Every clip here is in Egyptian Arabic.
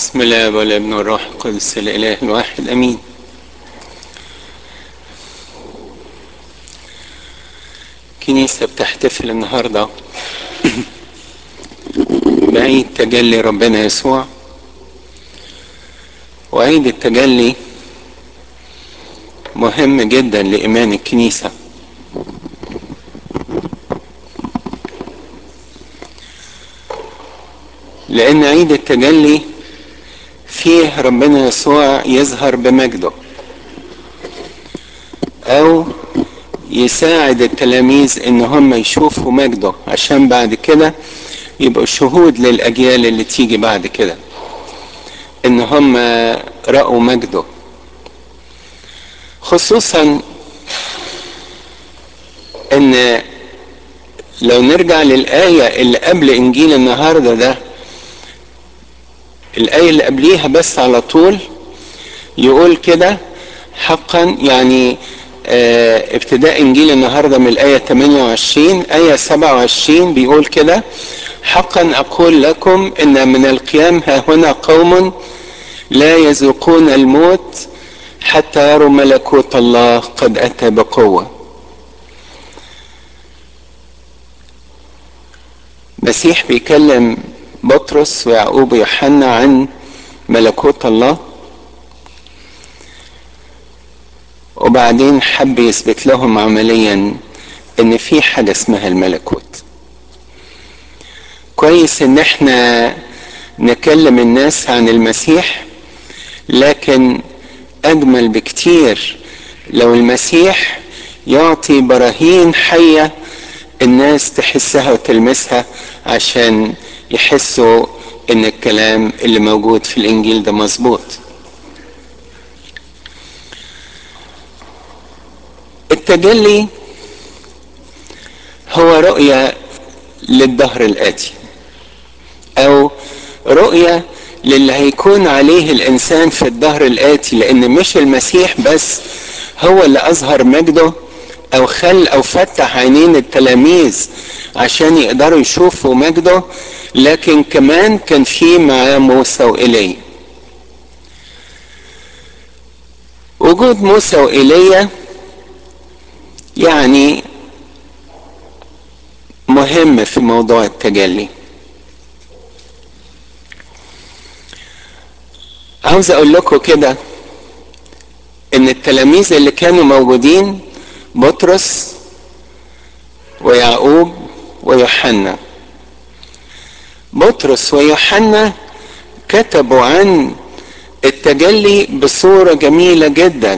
بسم الله والابن والروح القدس الاله الواحد امين كنيسة بتحتفل النهاردة بعيد تجلي ربنا يسوع وعيد التجلي مهم جدا لإيمان الكنيسة لأن عيد التجلي فيه ربنا يسوع يظهر بمجده أو يساعد التلاميذ إن هم يشوفوا مجده عشان بعد كده يبقوا شهود للأجيال اللي تيجي بعد كده إن هم رأوا مجده خصوصا إن لو نرجع للآية اللي قبل إنجيل النهارده ده الآية اللي قبليها بس على طول يقول كده حقا يعني اه ابتداء انجيل النهارده من الايه 28 ايه 27 بيقول كده حقا اقول لكم ان من القيام ها هنا قوم لا يذوقون الموت حتى يروا ملكوت الله قد اتى بقوه مسيح بيكلم بطرس ويعقوب ويوحنا عن ملكوت الله وبعدين حب يثبت لهم عمليا ان في حاجة اسمها الملكوت كويس ان احنا نكلم الناس عن المسيح لكن اجمل بكتير لو المسيح يعطي براهين حية الناس تحسها وتلمسها عشان يحسوا ان الكلام اللي موجود في الانجيل ده مظبوط التجلي هو رؤية للدهر الآتي أو رؤية للي هيكون عليه الإنسان في الدهر الآتي لأن مش المسيح بس هو اللي أظهر مجده أو خل أو فتح عينين التلاميذ عشان يقدروا يشوفوا مجده لكن كمان كان في معاه موسى وإيليا وجود موسى وإيليا يعني مهم في موضوع التجلي عاوز اقول لكم كده ان التلاميذ اللي كانوا موجودين بطرس ويعقوب ويوحنا بطرس ويوحنا كتبوا عن التجلي بصورة جميلة جدا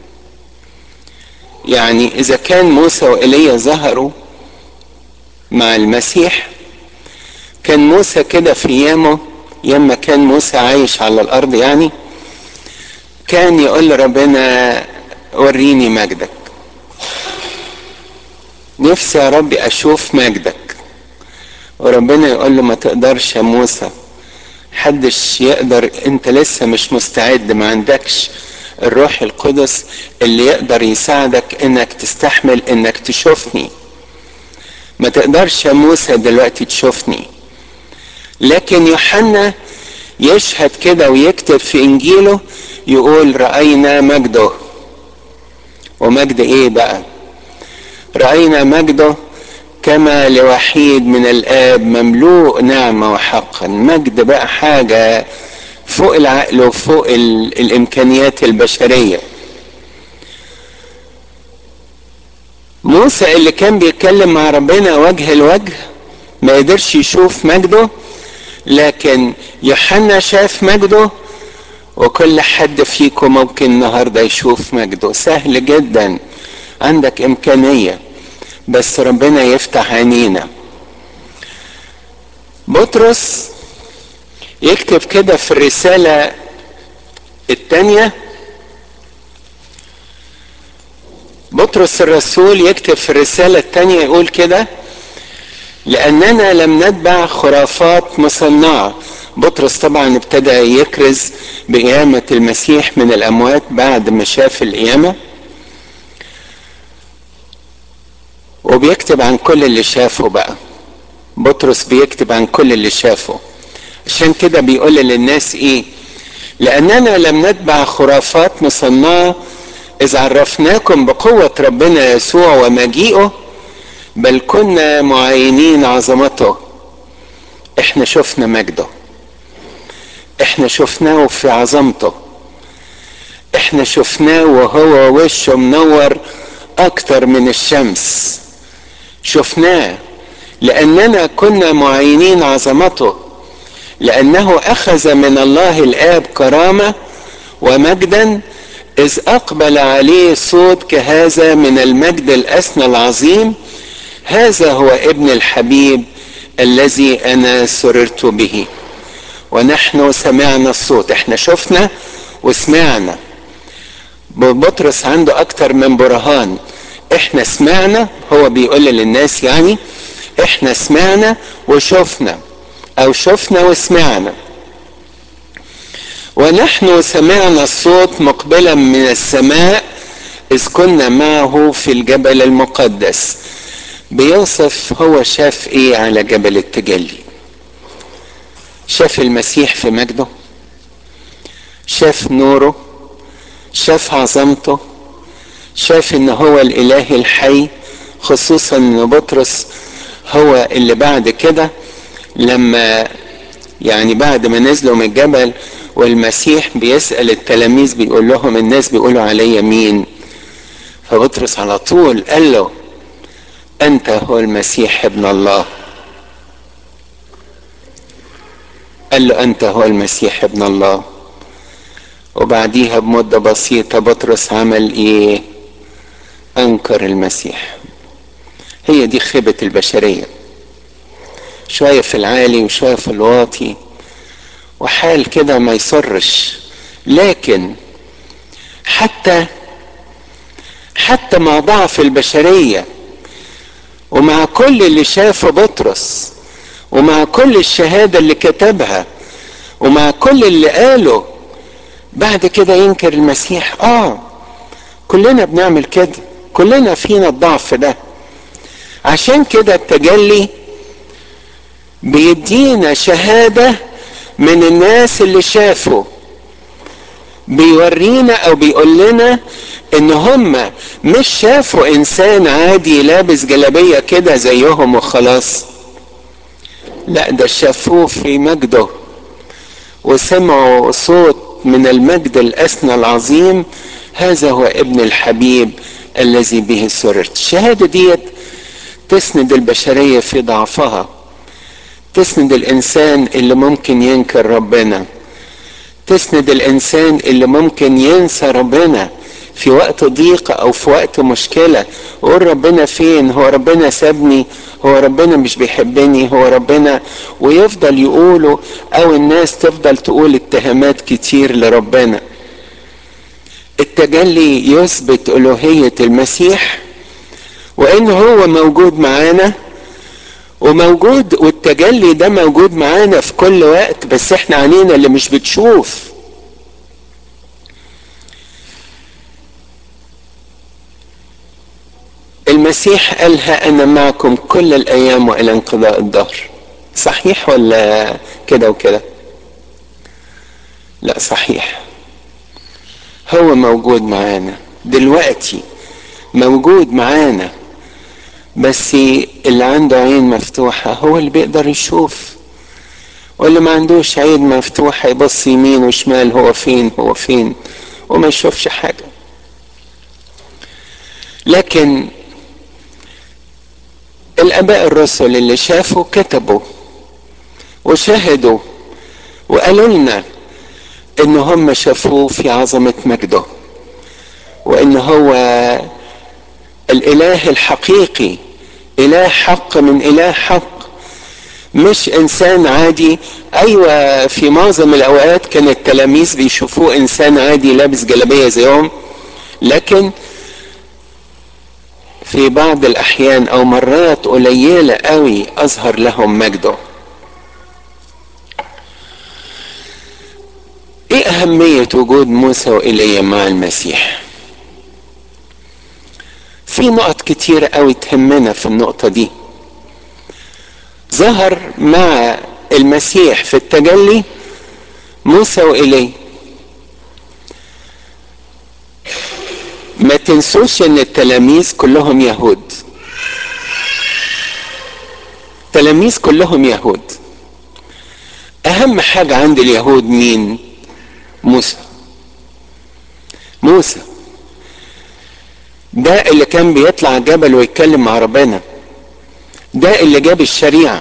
يعني إذا كان موسى وإيليا ظهروا مع المسيح كان موسى كده في أيامه يما كان موسى عايش على الأرض يعني كان يقول لربنا وريني مجدك نفسي يا ربي أشوف مجدك وربنا يقول له ما تقدرش يا موسى حدش يقدر انت لسه مش مستعد ما عندكش الروح القدس اللي يقدر يساعدك انك تستحمل انك تشوفني ما تقدرش يا موسى دلوقتي تشوفني لكن يوحنا يشهد كده ويكتب في انجيله يقول راينا مجده ومجد ايه بقى راينا مجده كما لوحيد من الاب مملوء نعمه وحقا مجد بقى حاجه فوق العقل وفوق الامكانيات البشريه موسى اللي كان بيتكلم مع ربنا وجه لوجه ما قدرش يشوف مجده لكن يوحنا شاف مجده وكل حد فيكم ممكن النهارده يشوف مجده سهل جدا عندك امكانيه بس ربنا يفتح عينينا بطرس يكتب كده في الرسالة الثانية بطرس الرسول يكتب في الرسالة الثانية يقول كده لأننا لم نتبع خرافات مصنعة بطرس طبعا ابتدى يكرز بقيامة المسيح من الأموات بعد ما شاف القيامة وبيكتب عن كل اللي شافه بقى بطرس بيكتب عن كل اللي شافه عشان كده بيقول للناس ايه لأننا لم نتبع خرافات مصنعة إذ عرفناكم بقوة ربنا يسوع ومجيئه بل كنا معاينين عظمته احنا شفنا مجده احنا شفناه في عظمته احنا شفناه وهو وشه منور اكتر من الشمس شفناه لاننا كنا معينين عظمته لانه اخذ من الله الاب كرامه ومجدا اذ اقبل عليه صوت كهذا من المجد الاسنى العظيم هذا هو ابن الحبيب الذي انا سررت به ونحن سمعنا الصوت احنا شفنا وسمعنا بطرس عنده اكتر من برهان احنا سمعنا هو بيقول للناس يعني احنا سمعنا وشفنا او شفنا وسمعنا ونحن سمعنا الصوت مقبلا من السماء اذ كنا معه في الجبل المقدس بيوصف هو شاف ايه على جبل التجلي شاف المسيح في مجده شاف نوره شاف عظمته شاف ان هو الاله الحي خصوصا ان بطرس هو اللي بعد كده لما يعني بعد ما نزلوا من الجبل والمسيح بيسأل التلاميذ بيقول لهم الناس بيقولوا عليا مين فبطرس على طول قال له انت هو المسيح ابن الله قال له انت هو المسيح ابن الله وبعديها بمدة بسيطة بطرس عمل ايه انكر المسيح هي دي خيبة البشرية شوية في العالي وشوية في الواطي وحال كده ما يسرش لكن حتى حتى مع ضعف البشرية ومع كل اللي شافه بطرس ومع كل الشهادة اللي كتبها ومع كل اللي قاله بعد كده ينكر المسيح اه كلنا بنعمل كده كلنا فينا الضعف ده عشان كده التجلي بيدينا شهادة من الناس اللي شافوا بيورينا او بيقول لنا ان هم مش شافوا انسان عادي لابس جلابية كده زيهم وخلاص لا ده شافوه في مجده وسمعوا صوت من المجد الاسنى العظيم هذا هو ابن الحبيب الذي به سررت الشهادة ديت تسند البشرية في ضعفها تسند الانسان اللي ممكن ينكر ربنا تسند الانسان اللي ممكن ينسى ربنا في وقت ضيق او في وقت مشكله ويقول ربنا فين هو ربنا سابني هو ربنا مش بيحبني هو ربنا ويفضل يقوله او الناس تفضل تقول اتهامات كتير لربنا التجلي يثبت الوهيه المسيح وان هو موجود معانا وموجود والتجلي ده موجود معانا في كل وقت بس احنا عينينا اللي مش بتشوف المسيح قالها انا معكم كل الايام والى انقضاء الدهر صحيح ولا كده وكده لا صحيح هو موجود معانا دلوقتي موجود معانا بس اللي عنده عين مفتوحة هو اللي بيقدر يشوف واللي ما عندوش عين مفتوحة يبص يمين وشمال هو فين هو فين وما يشوفش حاجة لكن الآباء الرسل اللي شافوا كتبوا وشهدوا وقالوا لنا ان هم شافوه في عظمة مجده وان هو الاله الحقيقي اله حق من اله حق مش انسان عادي ايوه في معظم الاوقات كان التلاميذ بيشوفوه انسان عادي لابس جلابيه زيهم لكن في بعض الاحيان او مرات قليله قوي اظهر لهم مجده ايه اهميه وجود موسى وايليا مع المسيح في نقط كتيرة قوي تهمنا في النقطة دي ظهر مع المسيح في التجلي موسى وإلي تنسوش ان التلاميذ كلهم يهود التلاميذ كلهم يهود اهم حاجة عند اليهود مين موسى موسى ده اللي كان بيطلع جبل ويتكلم مع ربنا ده اللي جاب الشريعة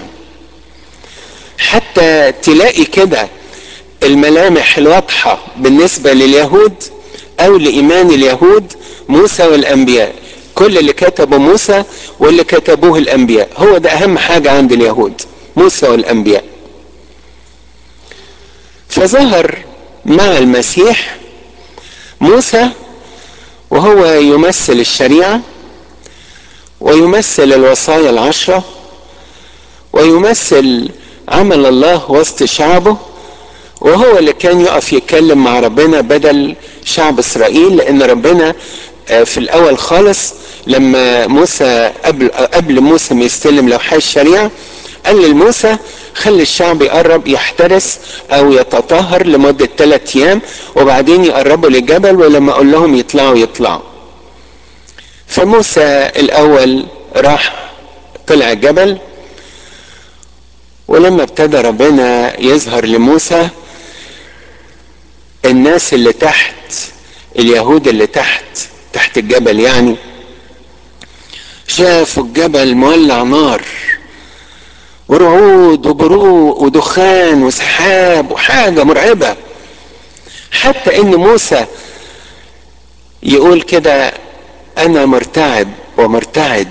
حتى تلاقي كده الملامح الواضحة بالنسبة لليهود او لايمان اليهود موسى والانبياء كل اللي كتبه موسى واللي كتبوه الانبياء هو ده اهم حاجة عند اليهود موسى والانبياء فظهر مع المسيح موسى وهو يمثل الشريعة ويمثل الوصايا العشرة ويمثل عمل الله وسط شعبه وهو اللي كان يقف يتكلم مع ربنا بدل شعب اسرائيل لان ربنا في الاول خالص لما موسى قبل قبل موسى ما يستلم لوحي الشريعه قال لموسى خلي الشعب يقرب يحترس او يتطهر لمده ثلاث ايام وبعدين يقربوا للجبل ولما اقول لهم يطلعوا يطلعوا فموسى الاول راح طلع الجبل ولما ابتدى ربنا يظهر لموسى الناس اللي تحت اليهود اللي تحت تحت الجبل يعني شافوا الجبل مولع نار ورعود وبروق ودخان وسحاب وحاجة مرعبة حتى ان موسى يقول كده انا مرتعب ومرتعد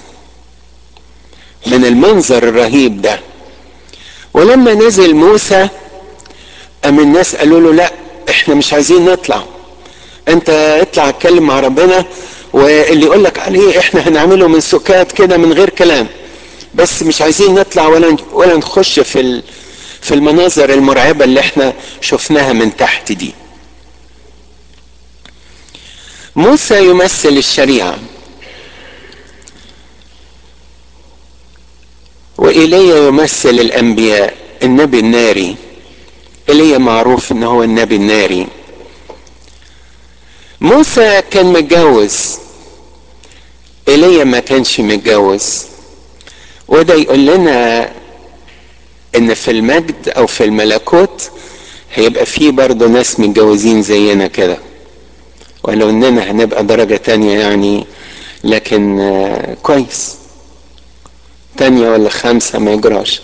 من المنظر الرهيب ده ولما نزل موسى قام الناس قالوا له لا احنا مش عايزين نطلع انت اطلع اتكلم مع ربنا واللي يقول لك عليه احنا هنعمله من سكات كده من غير كلام بس مش عايزين نطلع ولا ولا نخش في في المناظر المرعبه اللي احنا شفناها من تحت دي موسى يمثل الشريعه وإيليا يمثل الأنبياء النبي الناري إيليا معروف إن هو النبي الناري موسى كان متجوز إيليا ما كانش متجوز وده يقول لنا إن في المجد أو في الملكوت هيبقى فيه برضه ناس متجوزين زينا كده ولو إننا هنبقى درجة تانية يعني لكن آه كويس تانية ولا خمسة ما يجراش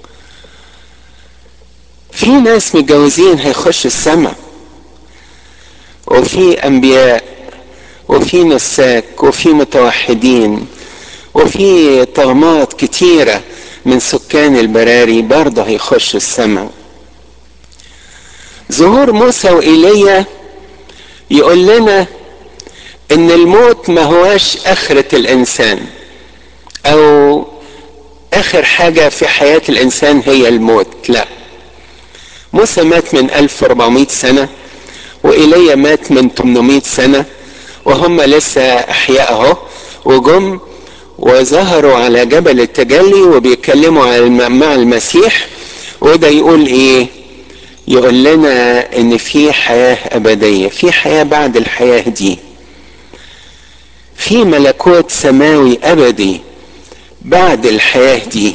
في ناس متجوزين هيخش السماء وفي انبياء وفي نساك وفي متوحدين وفي طغمات كتيرة من سكان البراري برضه هيخش السماء ظهور موسى وإيليا يقول لنا ان الموت ما هواش اخرة الانسان او اخر حاجة في حياة الانسان هي الموت لا موسى مات من 1400 سنة وإيليا مات من 800 سنة وهم لسه أحياء أهو وجم وظهروا على جبل التجلي وبيتكلموا مع المسيح وده يقول إيه؟ يقول لنا إن في حياة أبدية، في حياة بعد الحياة دي. في ملكوت سماوي أبدي بعد الحياة دي.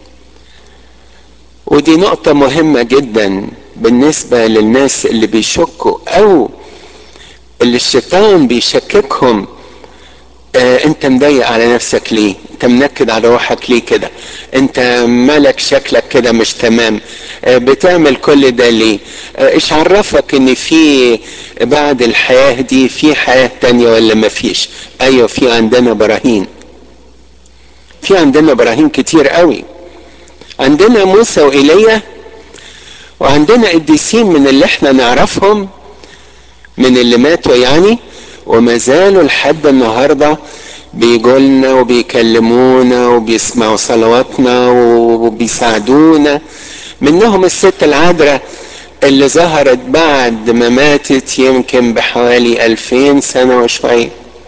ودي نقطة مهمة جدا بالنسبة للناس اللي بيشكوا أو اللي الشيطان بيشككهم آه انت مضايق على نفسك ليه انت منكد على روحك ليه كده انت مالك شكلك كده مش تمام آه بتعمل كل ده ليه آه ايش عرفك ان في بعد الحياة دي في حياة تانية ولا ما فيش ايوه في عندنا براهين في عندنا براهين كتير قوي عندنا موسى وإيليا وعندنا قديسين من اللي احنا نعرفهم من اللي ماتوا يعني وما زالوا لحد النهارده بيجولنا وبيكلمونا وبيسمعوا صلواتنا وبيساعدونا منهم الست العذراء اللي ظهرت بعد ما ماتت يمكن بحوالي ألفين سنة وشوية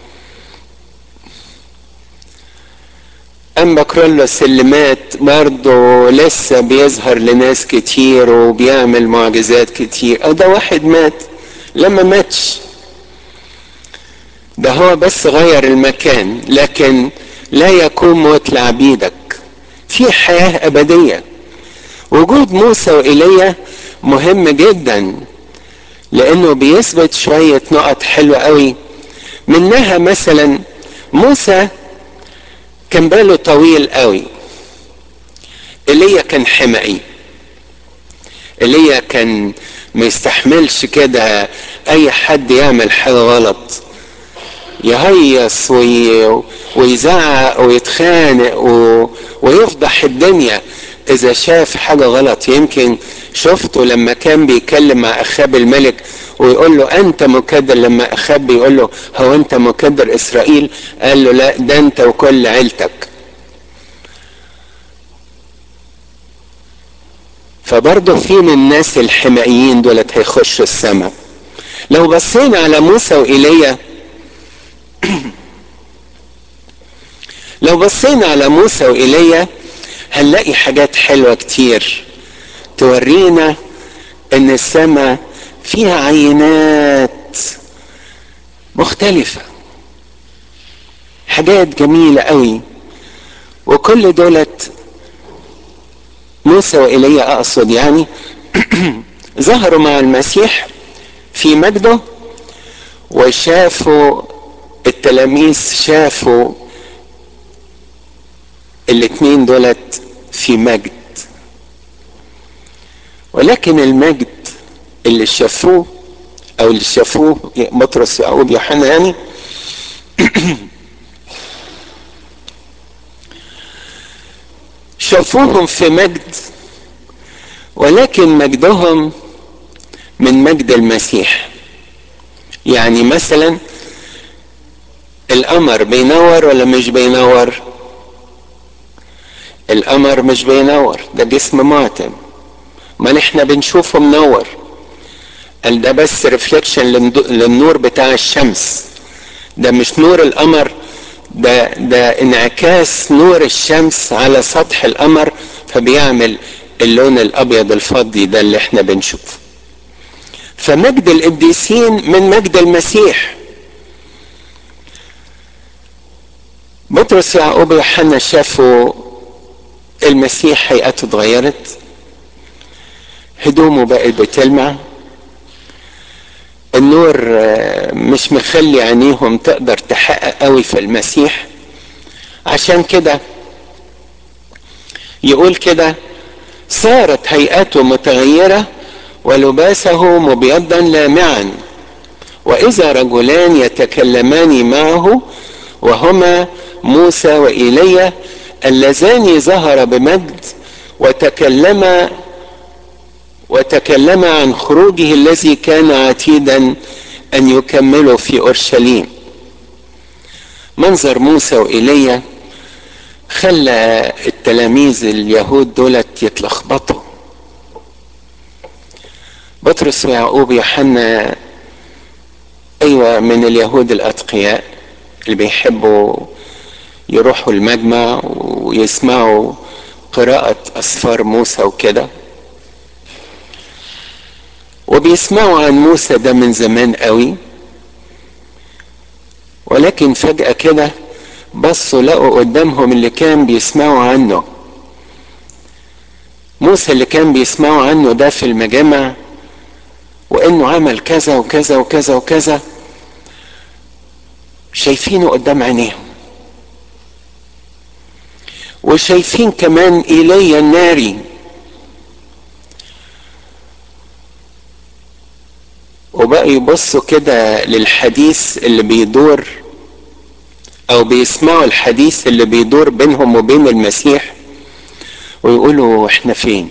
أما كرولوس اللي مات برضه لسه بيظهر لناس كتير وبيعمل معجزات كتير أو ده واحد مات لما ماتش ده هو بس غير المكان لكن لا يكون موت لعبيدك في حياة أبدية وجود موسى وإيليا مهم جدا لأنه بيثبت شوية نقط حلوة قوي منها مثلا موسى كان باله طويل قوي ايليا كان حمقي ايليا كان ما يستحملش كده اي حد يعمل حاجه غلط يهيص وي... ويزعق ويتخانق و... ويفضح الدنيا اذا شاف حاجه غلط يمكن شفته لما كان بيتكلم مع اخاب الملك ويقول له انت مكدر لما اخاب بيقول له هو انت مكدر اسرائيل قال له لا ده انت وكل عيلتك فبرضه في من الناس الحمائيين دولت هيخشوا السماء لو بصينا على موسى وإيليا لو بصينا على موسى وإيليا هنلاقي حاجات حلوة كتير تورينا ان السماء فيها عينات مختلفة حاجات جميلة قوي وكل دولت موسى وإيليا أقصد يعني ظهروا مع المسيح في مجده وشافوا التلاميذ شافوا الاتنين دولت في مجد ولكن المجد اللي شافوه او اللي شافوه بطرس يعقوب يوحنا يعني شافوهم في مجد ولكن مجدهم من مجد المسيح يعني مثلا القمر بينور ولا مش بينور القمر مش بينور ده جسم معتم ما احنا بنشوفه منور قال ده بس ريفليكشن للنور بتاع الشمس ده مش نور القمر ده ده انعكاس نور الشمس على سطح القمر فبيعمل اللون الابيض الفضي ده اللي احنا بنشوفه فمجد القديسين من مجد المسيح بطرس يعقوب ويوحنا شافوا المسيح هيئته اتغيرت هدومه بقت بتلمع النور مش مخلي عينيهم تقدر تحقق قوي في المسيح عشان كده يقول كده صارت هيئته متغيرة ولباسه مبيضا لامعا وإذا رجلان يتكلمان معه وهما موسى وإيليا اللذان ظهر بمجد وتكلما وتكلم عن خروجه الذي كان عتيدا ان يكمله في اورشليم منظر موسى وايليا خلى التلاميذ اليهود دولت يتلخبطوا بطرس ويعقوب يوحنا ايوه من اليهود الاتقياء اللي بيحبوا يروحوا المجمع ويسمعوا قراءة أسفار موسى وكده وبيسمعوا عن موسى ده من زمان قوي ولكن فجأة كده بصوا لقوا قدامهم اللي كان بيسمعوا عنه موسى اللي كان بيسمعوا عنه ده في المجامع وانه عمل كذا وكذا وكذا وكذا شايفينه قدام عينيهم وشايفين كمان ايليا الناري وبقوا يبصوا كده للحديث اللي بيدور او بيسمعوا الحديث اللي بيدور بينهم وبين المسيح ويقولوا احنا فين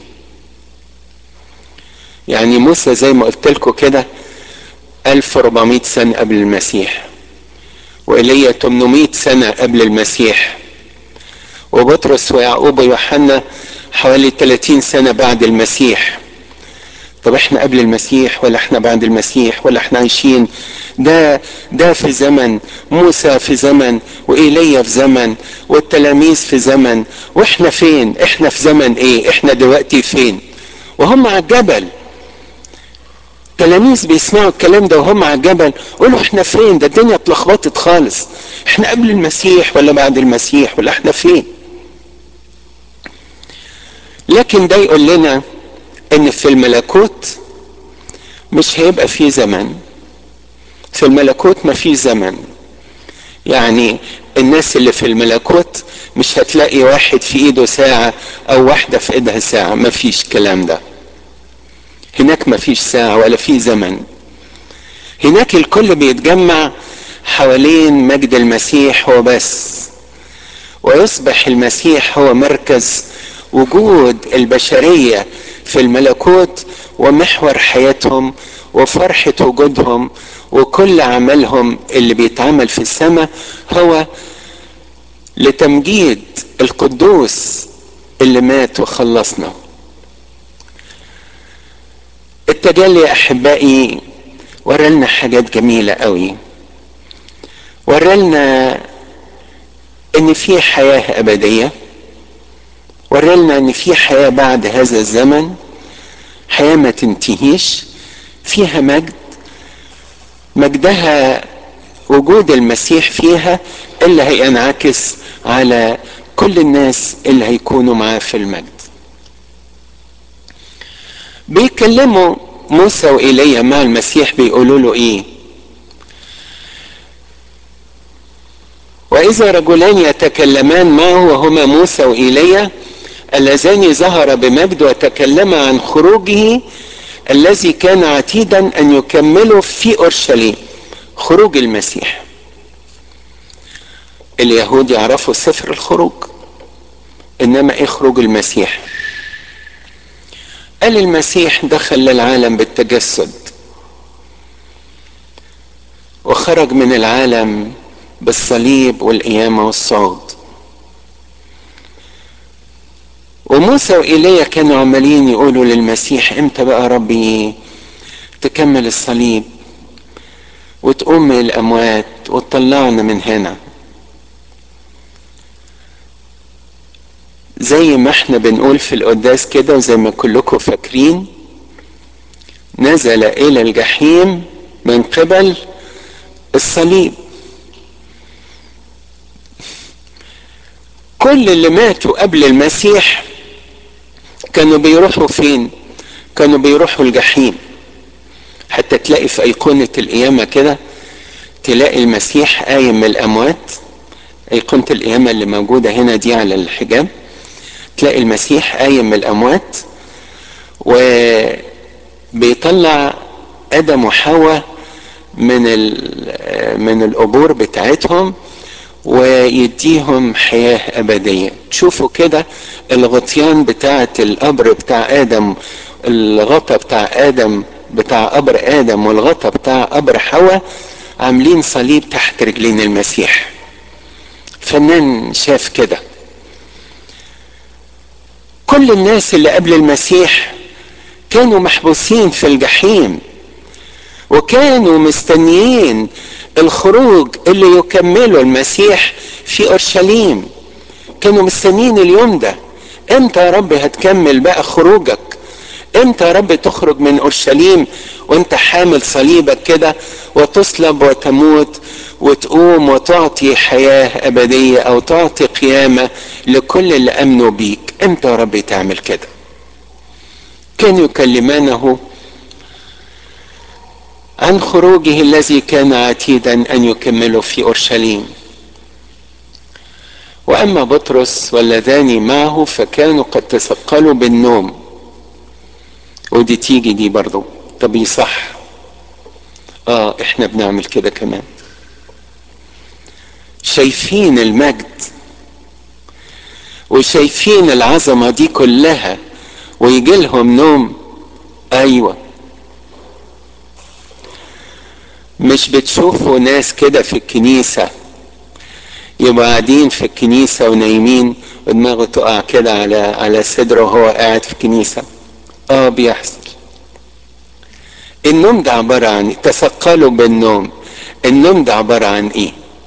يعني موسى زي ما قلت لكم كده 1400 سنة قبل المسيح وإيليا 800 سنة قبل المسيح وبطرس ويعقوب ويوحنا حوالي 30 سنة بعد المسيح طب احنا قبل المسيح ولا احنا بعد المسيح ولا احنا عايشين ده ده في زمن موسى في زمن وإيليا في زمن والتلاميذ في زمن واحنا فين احنا في زمن ايه احنا دلوقتي فين وهم على الجبل تلاميذ بيسمعوا الكلام ده وهم على الجبل يقولوا احنا فين ده الدنيا اتلخبطت خالص احنا قبل المسيح ولا بعد المسيح ولا احنا فين لكن ده يقول لنا ان في الملكوت مش هيبقى في زمن في الملكوت ما في زمن يعني الناس اللي في الملكوت مش هتلاقي واحد في ايده ساعة او واحدة في ايدها ساعة ما فيش الكلام ده هناك ما فيش ساعة ولا في زمن هناك الكل بيتجمع حوالين مجد المسيح وبس ويصبح المسيح هو مركز وجود البشرية في الملكوت ومحور حياتهم وفرحة وجودهم وكل عملهم اللي بيتعمل في السماء هو لتمجيد القدوس اللي مات وخلصنا التجلي يا احبائي ورالنا حاجات جميلة قوي ورالنا ان في حياة ابدية ورالنا ان في حياة بعد هذا الزمن حياة ما تنتهيش فيها مجد مجدها وجود المسيح فيها اللي هينعكس على كل الناس اللي هيكونوا معاه في المجد بيكلموا موسى وإيليا مع المسيح بيقولوا له ايه وإذا رجلان يتكلمان معه وهما موسى وإيليا اللذان ظهر بمجد وتكلما عن خروجه الذي كان عتيدا أن يكمله في أورشليم خروج المسيح اليهود يعرفوا سفر الخروج إنما إيه خروج المسيح قال المسيح دخل للعالم بالتجسد وخرج من العالم بالصليب والقيامة والصعود وموسى وإيليا كانوا عمالين يقولوا للمسيح امتى بقى ربي تكمل الصليب وتقوم من الأموات وتطلعنا من هنا زي ما احنا بنقول في القداس كده وزي ما كلكم فاكرين نزل إلى الجحيم من قبل الصليب كل اللي ماتوا قبل المسيح كانوا بيروحوا فين كانوا بيروحوا الجحيم حتى تلاقي في أيقونة القيامة كده تلاقي المسيح قايم من الأموات أيقونة القيامة اللي موجودة هنا دي على الحجاب تلاقي المسيح قايم من الأموات وبيطلع آدم وحواء من من القبور بتاعتهم ويديهم حياة أبدية تشوفوا كده الغطيان بتاعة القبر بتاع آدم الغطا بتاع آدم بتاع قبر آدم والغطا بتاع قبر حواء عاملين صليب تحت رجلين المسيح فنان شاف كده كل الناس اللي قبل المسيح كانوا محبوسين في الجحيم وكانوا مستنيين الخروج اللي يكمله المسيح في اورشليم كانوا مستنيين اليوم ده امتى يا رب هتكمل بقى خروجك امتى يا رب تخرج من اورشليم وانت حامل صليبك كده وتصلب وتموت وتقوم وتعطي حياة أبدية أو تعطي قيامة لكل اللي أمنوا بيك امتى يا رب تعمل كده كانوا يكلمانه عن خروجه الذي كان عتيدا أن يكمله في أورشليم وأما بطرس واللذان معه فكانوا قد تثقلوا بالنوم ودي تيجي دي برضو طب صح اه احنا بنعمل كده كمان شايفين المجد وشايفين العظمة دي كلها ويجي لهم نوم ايوه مش بتشوفوا ناس كده في الكنيسة يبقى قاعدين في الكنيسة ونايمين ودماغه تقع كده على على صدره وهو قاعد في الكنيسة اه بيحصل النوم ده عبارة عن تثقلوا بالنوم النوم ده عبارة عن ايه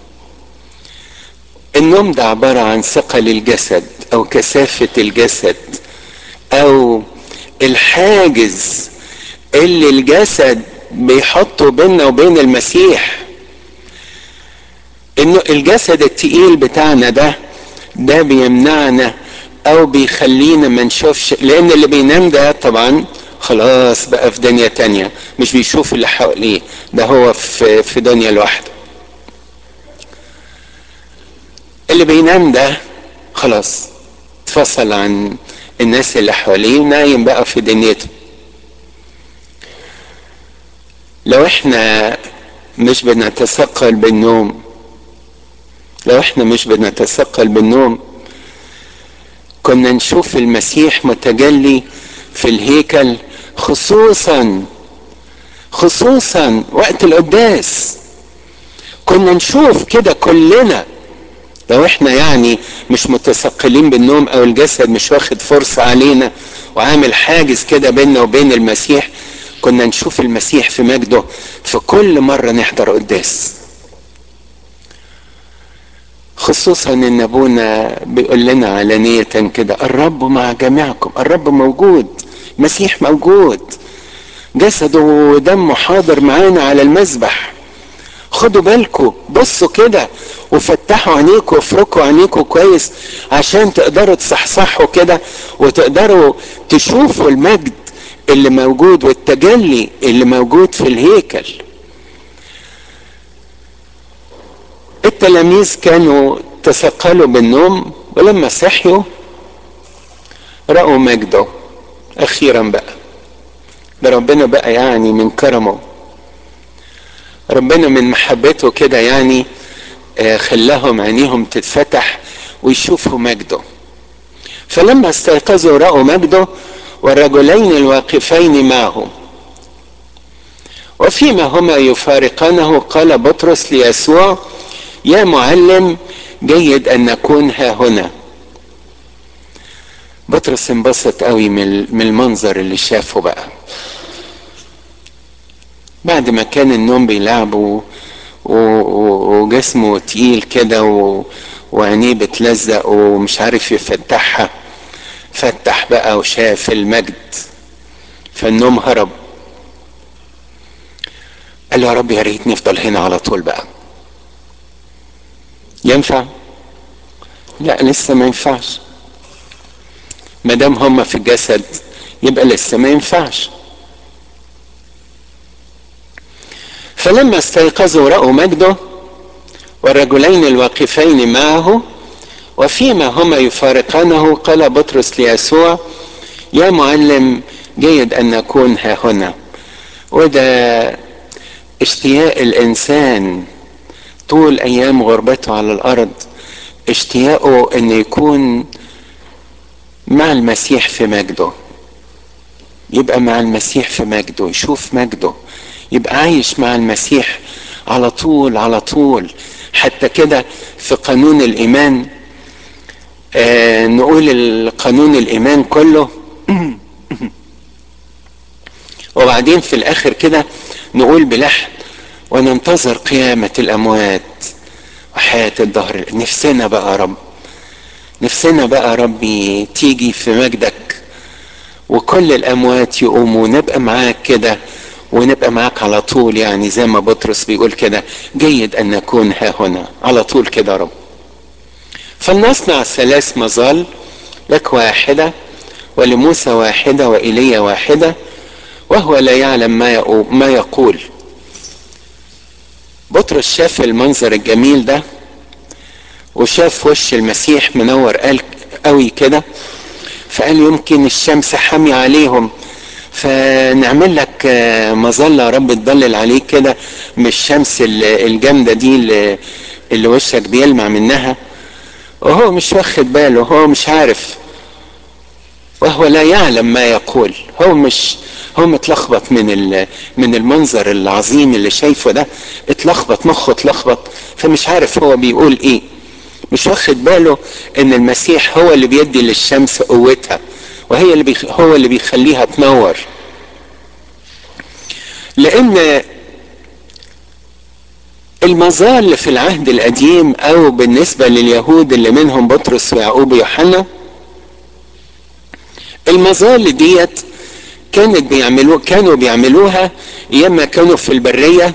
النوم ده عبارة عن ثقل الجسد او كثافة الجسد او الحاجز اللي الجسد بيحطه بيننا وبين المسيح انه الجسد التقيل بتاعنا ده ده بيمنعنا او بيخلينا ما نشوفش لان اللي بينام ده طبعا خلاص بقى في دنيا تانية مش بيشوف اللي حواليه ده هو في, في دنيا لوحده اللي بينام ده خلاص اتفصل عن الناس اللي حواليه نايم بقى في دنيته لو احنا مش بنتثقل بالنوم لو احنا مش بنتثقل بالنوم كنا نشوف المسيح متجلي في الهيكل خصوصا خصوصا وقت القداس كنا نشوف كده كلنا لو احنا يعني مش متثقلين بالنوم او الجسد مش واخد فرصة علينا وعامل حاجز كده بيننا وبين المسيح كنا نشوف المسيح في مجده في كل مرة نحضر قداس خصوصا ان ابونا بيقول لنا علانية كده الرب مع جميعكم الرب موجود مسيح موجود جسده ودمه حاضر معانا على المذبح خدوا بالكم بصوا كده وفتحوا عينيكم وافركوا عينيكم كويس عشان تقدروا تصحصحوا كده وتقدروا تشوفوا المجد اللي موجود والتجلي اللي موجود في الهيكل التلاميذ كانوا تثقلوا بالنوم ولما صحيوا رأوا مجده أخيرا بقى ده ربنا بقى يعني من كرمه ربنا من محبته كده يعني خلاهم عينيهم تتفتح ويشوفوا مجده فلما استيقظوا رأوا مجده والرجلين الواقفين معه وفيما هما يفارقانه قال بطرس ليسوع يا معلم جيد ان نكون ها هنا بطرس انبسط قوي من المنظر اللي شافه بقى بعد ما كان النوم بيلعبه وجسمه تقيل كده وعينيه بتلزق ومش عارف يفتحها فتح بقى وشاف المجد فالنوم هرب قال له يا رب يا ريت نفضل هنا على طول بقى ينفع لا لسه ما ينفعش ما دام هم في الجسد يبقى لسه ما ينفعش فلما استيقظوا رأوا مجده والرجلين الواقفين معه وفيما هما يفارقانه قال بطرس ليسوع يا معلم جيد ان نكون ها هنا وده اشتياق الانسان طول ايام غربته على الارض اشتياقه ان يكون مع المسيح في مجده يبقى مع المسيح في مجده يشوف مجده يبقى عايش مع المسيح على طول على طول حتى كده في قانون الايمان آه نقول قانون الايمان كله وبعدين في الاخر كده نقول بلحن وننتظر قيامة الاموات وحياة الدهر نفسنا بقى يا رب نفسنا بقى ربي تيجي في مجدك وكل الاموات يقوموا ونبقى معاك كده ونبقى معاك على طول يعني زي ما بطرس بيقول كده جيد ان نكون ها هنا على طول كده يا رب فلنصنع ثلاث مظال لك واحدة ولموسى واحدة وإيليا واحدة وهو لا يعلم ما ما يقول بطرس شاف المنظر الجميل ده وشاف وش المسيح منور قال قوي كده فقال يمكن الشمس حامية عليهم فنعمل لك مظلة يا رب تضلل عليك كده من الشمس الجامدة دي اللي, اللي وشك بيلمع منها وهو مش واخد باله هو مش عارف وهو لا يعلم ما يقول هو مش هو متلخبط من من المنظر العظيم اللي شايفه ده اتلخبط مخه اتلخبط فمش عارف هو بيقول ايه مش واخد باله ان المسيح هو اللي بيدي للشمس قوتها وهي اللي بيخ... هو اللي بيخليها تنور لان المظال في العهد القديم او بالنسبة لليهود اللي منهم بطرس ويعقوب ويوحنا المظال ديت كانت بيعملوا كانوا بيعملوها ايام ما كانوا في البريه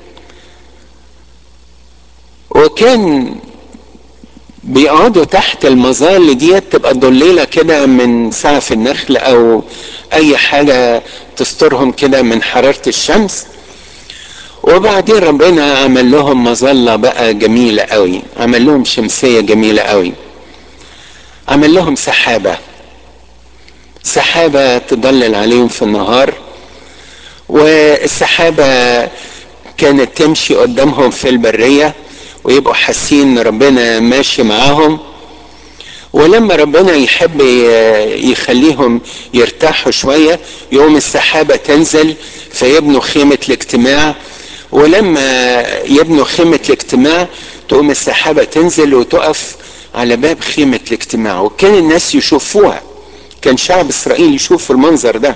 وكان بيقعدوا تحت المظال ديت تبقى ضليلة كده من سقف النخل او اي حاجة تسترهم كده من حرارة الشمس وبعدين ربنا عمل لهم مظلة بقى جميلة قوي عمل لهم شمسية جميلة قوي عمل لهم سحابة سحابة تضلل عليهم في النهار والسحابة كانت تمشي قدامهم في البرية ويبقوا حاسين ان ربنا ماشي معاهم ولما ربنا يحب يخليهم يرتاحوا شوية يوم السحابة تنزل فيبنوا خيمة الاجتماع ولما يبنوا خيمة الاجتماع تقوم السحابة تنزل وتقف على باب خيمة الاجتماع وكان الناس يشوفوها كان شعب اسرائيل يشوف المنظر ده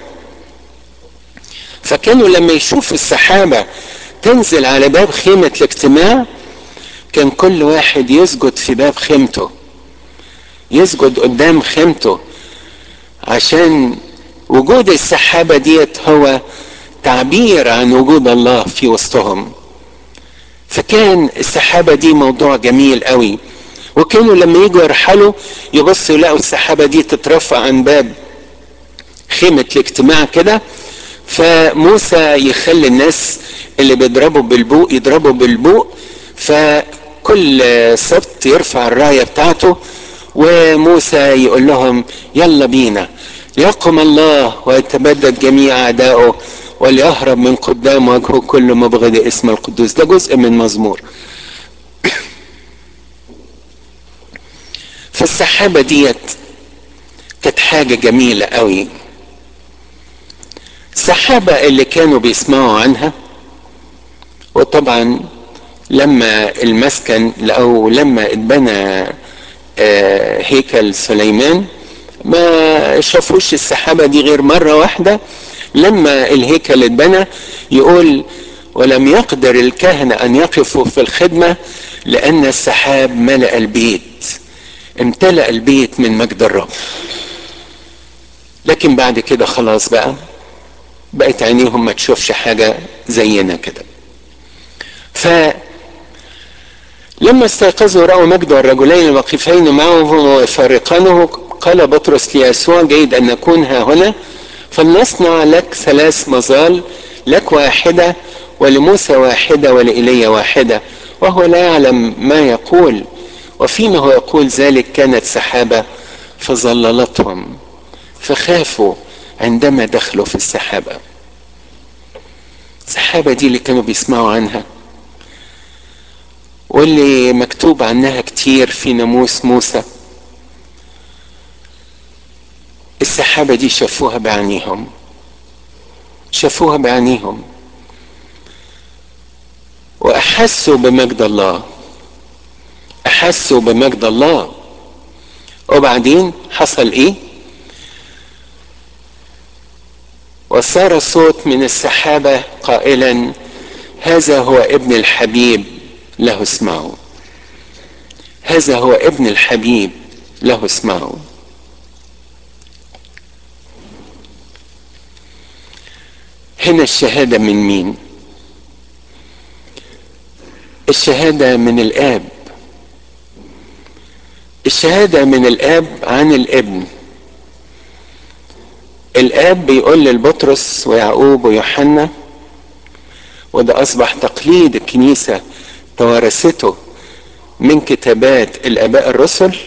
فكانوا لما يشوفوا السحابة تنزل على باب خيمة الاجتماع كان كل واحد يسجد في باب خيمته يسجد قدام خيمته عشان وجود السحابة ديت هو تعبير عن وجود الله في وسطهم فكان السحابة دي موضوع جميل قوي وكانوا لما يجوا يرحلوا يبصوا يلاقوا السحابة دي تترفع عن باب خيمة الاجتماع كده فموسى يخلي الناس اللي بيضربوا بالبوق يضربوا بالبوق فكل سبت يرفع الراية بتاعته وموسى يقول لهم يلا بينا يقم الله ويتبدد جميع أعدائه وليهرب من قدام وجهه كل مبغض اسم القدوس ده جزء من مزمور فالسحابة ديت كانت حاجة جميلة قوي السحابة اللي كانوا بيسمعوا عنها وطبعا لما المسكن او لما اتبنى هيكل سليمان ما شافوش السحابة دي غير مرة واحدة لما الهيكل اتبنى يقول ولم يقدر الكهنة أن يقفوا في الخدمة لأن السحاب ملأ البيت امتلأ البيت من مجد الرب لكن بعد كده خلاص بقى بقت عينيهم ما تشوفش حاجة زينا كده ف لما استيقظوا رأوا مجد الرجلين الواقفين معه ويفارقانه قال بطرس ليسوع جيد أن نكون ها هنا فلنصنع لك ثلاث مظال لك واحدة ولموسى واحدة ولإيليا واحدة وهو لا يعلم ما يقول وفيما هو يقول ذلك كانت سحابة فظللتهم فخافوا عندما دخلوا في السحابة السحابة دي اللي كانوا بيسمعوا عنها واللي مكتوب عنها كتير في ناموس موسى السحابة دي شافوها بعينيهم شافوها بعينيهم وأحسوا بمجد الله أحسوا بمجد الله وبعدين حصل إيه؟ وصار صوت من السحابة قائلا هذا هو ابن الحبيب له اسمعوا هذا هو ابن الحبيب له اسمعوا هنا الشهادة من مين الشهادة من الآب الشهادة من الآب عن الابن الآب بيقول للبطرس ويعقوب ويوحنا وده أصبح تقليد الكنيسة توارثته من كتابات الآباء الرسل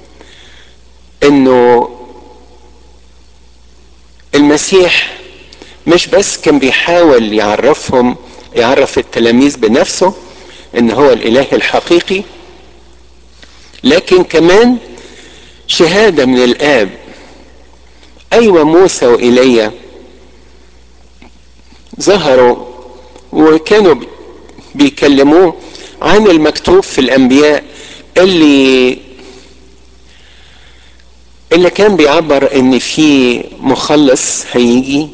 إنه المسيح مش بس كان بيحاول يعرفهم يعرف التلاميذ بنفسه ان هو الاله الحقيقي لكن كمان شهادة من الآب أيوة موسى وإيليا ظهروا وكانوا بيكلموه عن المكتوب في الأنبياء اللي اللي كان بيعبر ان في مخلص هيجي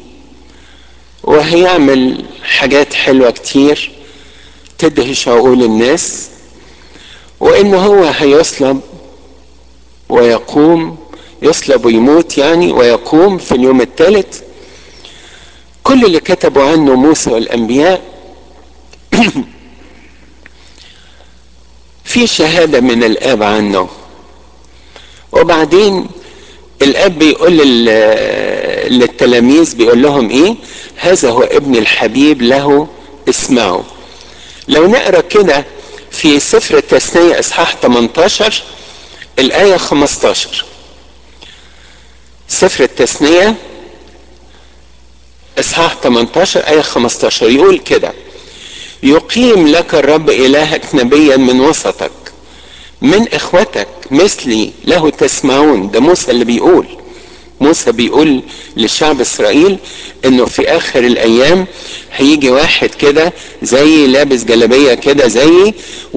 وهيعمل حاجات حلوة كتير تدهش عقول الناس وان هو هيصلب ويقوم يصلب ويموت يعني ويقوم في اليوم الثالث كل اللي كتبوا عنه موسى والانبياء في شهادة من الاب عنه وبعدين الاب بيقول للتلاميذ بيقول لهم ايه هذا هو ابن الحبيب له اسمعوا لو نقرا كده في سفر التثنية اصحاح 18 الآية 15 سفر التثنية اصحاح 18 آية 15 يقول كده يقيم لك الرب إلهك نبيا من وسطك من إخوتك مثلي له تسمعون ده موسى اللي بيقول موسى بيقول لشعب إسرائيل إنه في آخر الأيام هيجي واحد كده زي لابس جلابية كده زيي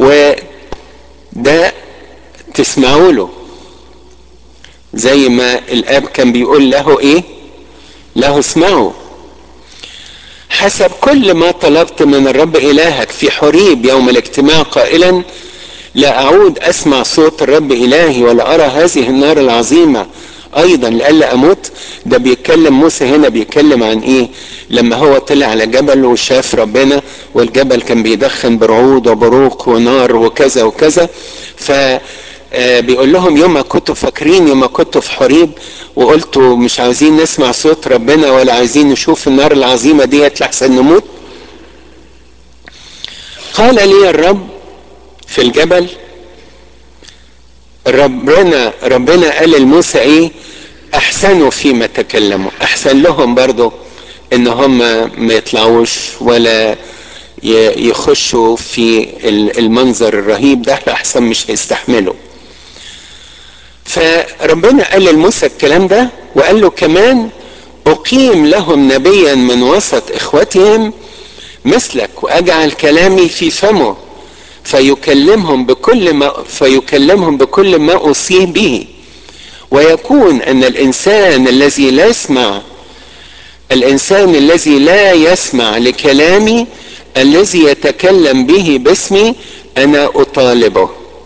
وده تسمعوا له زي ما الاب كان بيقول له ايه له اسمعوا حسب كل ما طلبت من الرب الهك في حريب يوم الاجتماع قائلا لا اعود اسمع صوت الرب الهي ولا ارى هذه النار العظيمه ايضا لئلا اموت ده بيتكلم موسى هنا بيتكلم عن ايه لما هو طلع على جبل وشاف ربنا والجبل كان بيدخن برعود وبروق ونار وكذا وكذا ف بيقول لهم يوم ما كنتوا فاكرين يوم ما كنتوا في حريب وقلتوا مش عايزين نسمع صوت ربنا ولا عايزين نشوف النار العظيمة ديت لحسن نموت قال لي الرب في الجبل ربنا ربنا قال لموسى ايه احسنوا فيما تكلموا احسن لهم برضو ان هم ما يطلعوش ولا يخشوا في المنظر الرهيب ده احسن مش هيستحملوا فربنا قال لموسى الكلام ده وقال له كمان اقيم لهم نبيا من وسط اخوتهم مثلك واجعل كلامي في فمه فيكلمهم بكل ما فيكلمهم بكل ما اوصيه به ويكون ان الانسان الذي لا يسمع الانسان الذي لا يسمع لكلامي الذي يتكلم به باسمي انا اطالبه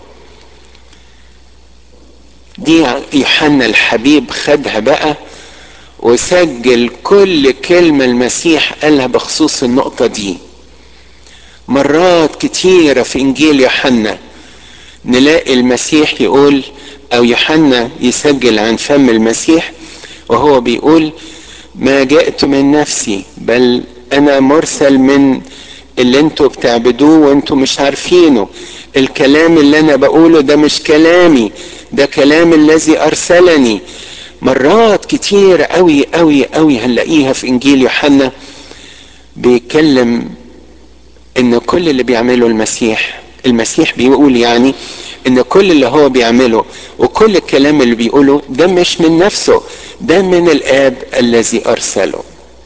دي يوحنا الحبيب خدها بقى وسجل كل كلمة المسيح قالها بخصوص النقطة دي مرات كتيرة في إنجيل يوحنا نلاقي المسيح يقول أو يوحنا يسجل عن فم المسيح وهو بيقول ما جئت من نفسي بل أنا مرسل من اللي انتوا بتعبدوه وانتوا مش عارفينه الكلام اللي انا بقوله ده مش كلامي ده كلام الذي ارسلني مرات كتير قوي قوي قوي هنلاقيها في انجيل يوحنا بيتكلم ان كل اللي بيعمله المسيح المسيح بيقول يعني ان كل اللي هو بيعمله وكل الكلام اللي بيقوله ده مش من نفسه ده من الاب الذي ارسله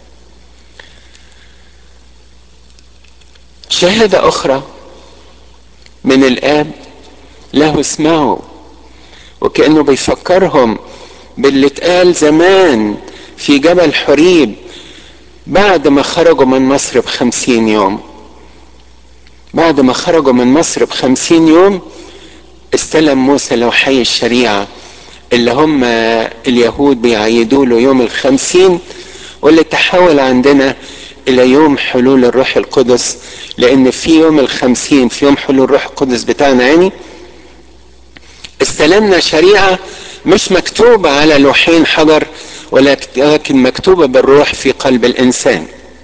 شهادة أخرى من الآب له اسمعوا وكأنه بيفكرهم باللي اتقال زمان في جبل حريب بعد ما خرجوا من مصر بخمسين يوم بعد ما خرجوا من مصر بخمسين يوم استلم موسى لوحي الشريعة اللي هم اليهود بيعيدوا له يوم الخمسين واللي تحول عندنا الى يوم حلول الروح القدس لان في يوم الخمسين في يوم حلول الروح القدس بتاعنا يعني استلمنا شريعة مش مكتوبة على لوحين حجر ولكن مكتوبة بالروح في قلب الانسان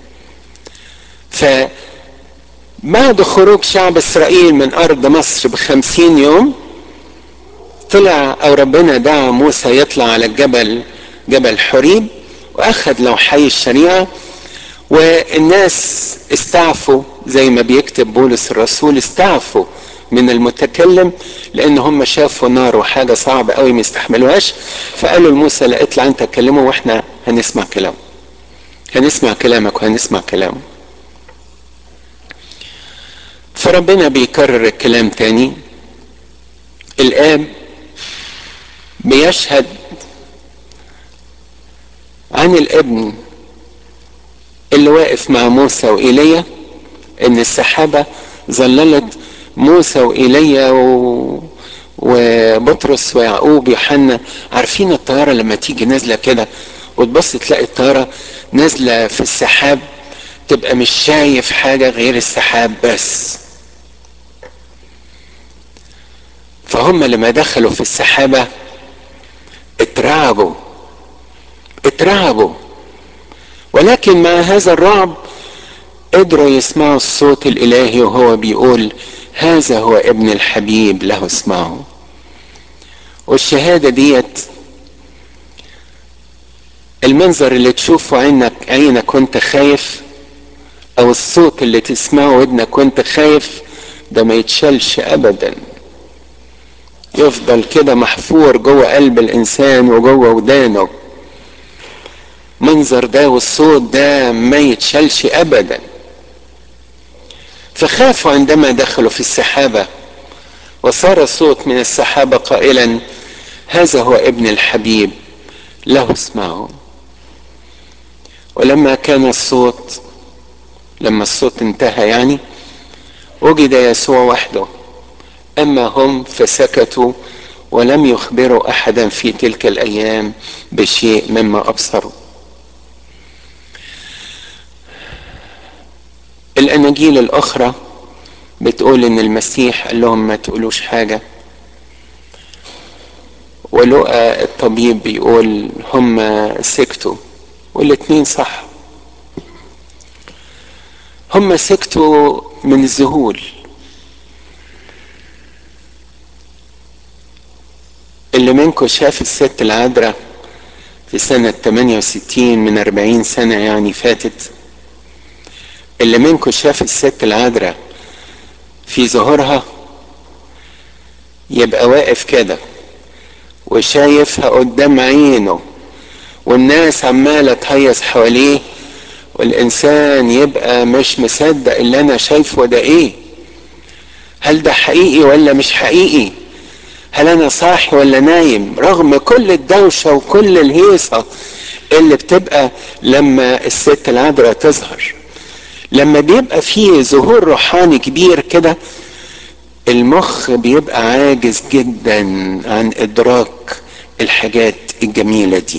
فبعد خروج شعب اسرائيل من ارض مصر بخمسين يوم طلع او ربنا دعا موسى يطلع على الجبل جبل حريب واخذ لوحي الشريعه والناس استعفوا زي ما بيكتب بولس الرسول استعفوا من المتكلم لان هم شافوا نار وحاجه صعبه قوي ما يستحملوهاش فقالوا لموسى لا اطلع انت كلمه واحنا هنسمع كلامه هنسمع كلامك وهنسمع كلامه فربنا بيكرر الكلام تاني الاب بيشهد عن الابن اللي واقف مع موسى وإيليا ان السحابة ظللت موسى وإيليا و... وبطرس ويعقوب ويوحنا عارفين الطيارة لما تيجي نازلة كده وتبص تلاقي الطياره نازله في السحاب تبقى مش شايف حاجه غير السحاب بس فهم لما دخلوا في السحابه اترعبوا اترعبوا ولكن مع هذا الرعب قدروا يسمعوا الصوت الالهي وهو بيقول هذا هو ابن الحبيب له اسمعوا والشهاده ديت المنظر اللي تشوفه عينك عينك وانت خايف او الصوت اللي تسمعه ودنك وانت خايف ده ما يتشالش ابدا يفضل كده محفور جوه قلب الانسان وجوه ودانه منظر ده والصوت ده ما يتشالش ابدا فخافوا عندما دخلوا في السحابه وصار صوت من السحابه قائلا هذا هو ابن الحبيب له اسمعوا ولما كان الصوت لما الصوت انتهى يعني وجد يسوع وحده اما هم فسكتوا ولم يخبروا احدا في تلك الايام بشيء مما ابصروا الاناجيل الاخرى بتقول ان المسيح قال لهم ما تقولوش حاجه ولقى الطبيب بيقول هم سكتوا والاتنين صح هم سكتوا من الذهول اللي منكم شاف الست العذراء في سنة 68 من 40 سنة يعني فاتت اللي منكم شاف الست العذراء في ظهورها يبقى واقف كده وشايفها قدام عينه والناس عمالة تهيص حواليه والإنسان يبقى مش مصدق اللي أنا شايفه ده إيه هل ده حقيقي ولا مش حقيقي هل أنا صاحي ولا نايم رغم كل الدوشة وكل الهيصة اللي بتبقى لما الست العذراء تظهر لما بيبقى فيه ظهور روحاني كبير كده المخ بيبقى عاجز جدا عن ادراك الحاجات الجميله دي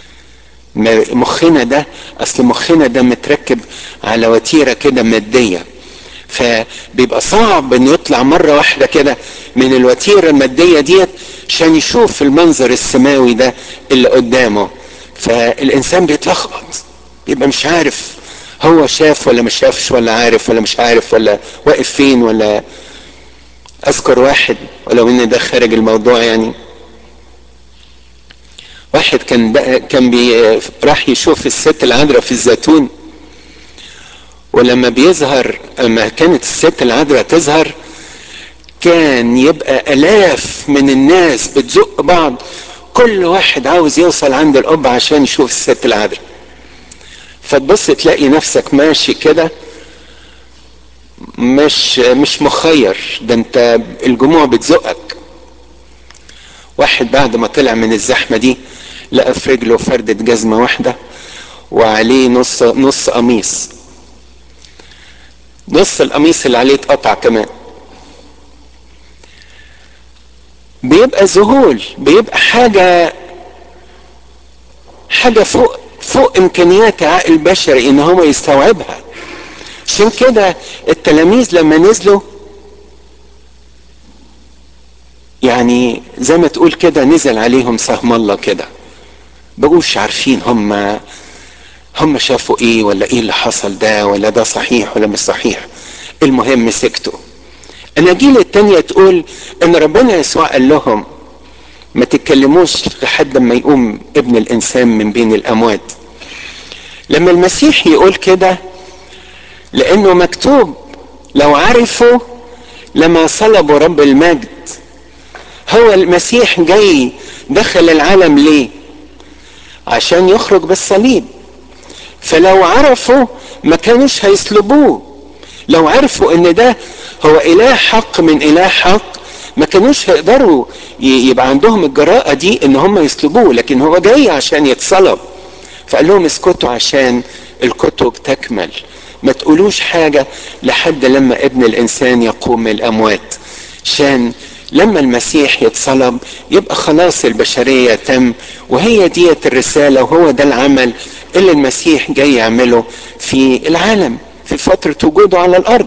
مخنا ده اصل مخنا ده متركب على وتيره كده ماديه فبيبقى صعب انه يطلع مره واحده كده من الوتيره الماديه ديت عشان يشوف المنظر السماوي ده اللي قدامه فالانسان بيتلخبط بيبقى مش عارف هو شاف ولا مش شافش ولا عارف ولا مش عارف ولا واقف فين ولا اذكر واحد ولو ان ده خارج الموضوع يعني واحد كان بقى كان بي راح يشوف الست العذراء في الزيتون ولما بيظهر لما كانت الست العذراء تظهر كان يبقى الاف من الناس بتزق بعض كل واحد عاوز يوصل عند القبة عشان يشوف الست العذراء فتبص تلاقي نفسك ماشي كده مش مش مخير ده انت الجموع بتزقك واحد بعد ما طلع من الزحمه دي لقى في رجله فردة جزمة واحدة وعليه نص نص قميص نص القميص اللي عليه اتقطع كمان بيبقى ذهول بيبقى حاجة حاجة فوق فوق امكانيات عقل بشري ان هو يستوعبها عشان كده التلاميذ لما نزلوا يعني زي ما تقول كده نزل عليهم سهم الله كده بقوش عارفين هم هم شافوا ايه ولا ايه اللي حصل ده ولا ده صحيح ولا مش صحيح المهم سكتوا الاناجيل التانية تقول ان ربنا يسوع قال لهم ما تتكلموش لحد ما يقوم ابن الانسان من بين الاموات لما المسيح يقول كده لانه مكتوب لو عرفوا لما صلبوا رب المجد هو المسيح جاي دخل العالم ليه عشان يخرج بالصليب فلو عرفوا ما كانوش هيصلبوه لو عرفوا ان ده هو اله حق من اله حق ما كانوش هيقدروا يبقى عندهم الجراءة دي ان هم يصلبوه لكن هو جاي عشان يتصلب فقال لهم اسكتوا عشان الكتب تكمل ما تقولوش حاجة لحد لما ابن الانسان يقوم من الاموات عشان لما المسيح يتصلب يبقى خلاص البشرية تم وهي ديت الرسالة وهو ده العمل اللي المسيح جاي يعمله في العالم في فترة وجوده على الأرض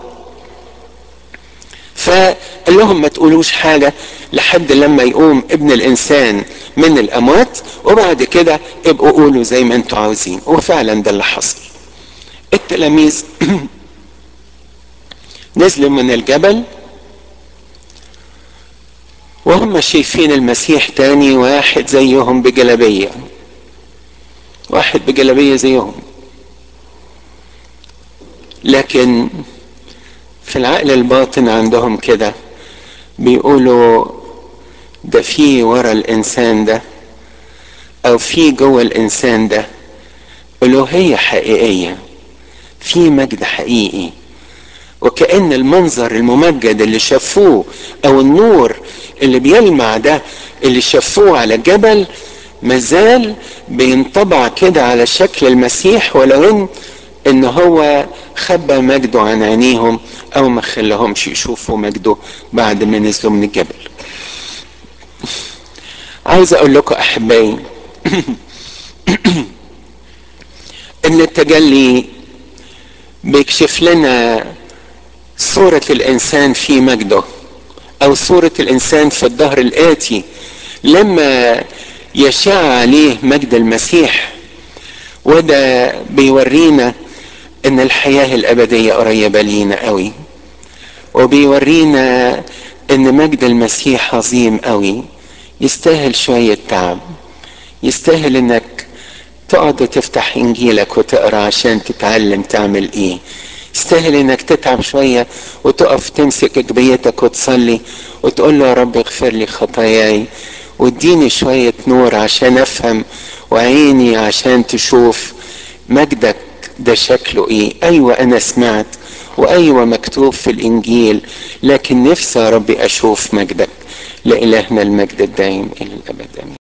فقال لهم ما تقولوش حاجة لحد لما يقوم ابن الإنسان من الأموات وبعد كده ابقوا قولوا زي ما انتوا عاوزين وفعلا ده اللي حصل التلاميذ نزلوا من الجبل وهم شايفين المسيح تاني واحد زيهم بجلبية واحد بجلبية زيهم لكن في العقل الباطن عندهم كده بيقولوا ده في ورا الانسان ده او في جوه الانسان ده الوهية حقيقية في مجد حقيقي وكأن المنظر الممجد اللي شافوه او النور اللي بيلمع ده اللي شافوه على الجبل مازال بينطبع كده على شكل المسيح ولو ان ان هو خبى مجده عن عينيهم او ما خلاهمش يشوفوا مجده بعد ما نزلوا من الجبل عايز اقول لكم احبائي ان التجلي بيكشف لنا صورة الانسان في مجده او صورة الانسان في الظهر الاتي لما يشاع عليه مجد المسيح وده بيورينا ان الحياة الابدية قريبة لينا قوي وبيورينا ان مجد المسيح عظيم قوي يستاهل شوية تعب يستاهل انك تقعد وتفتح انجيلك وتقرا عشان تتعلم تعمل ايه يستاهل انك تتعب شوية وتقف تمسك جبيتك وتصلي وتقول له يا رب اغفر لي خطاياي واديني شوية نور عشان افهم وعيني عشان تشوف مجدك ده شكله ايه ايوه انا سمعت وايوه مكتوب في الانجيل لكن نفسي يا ربي اشوف مجدك لالهنا المجد الدائم الى الابد امين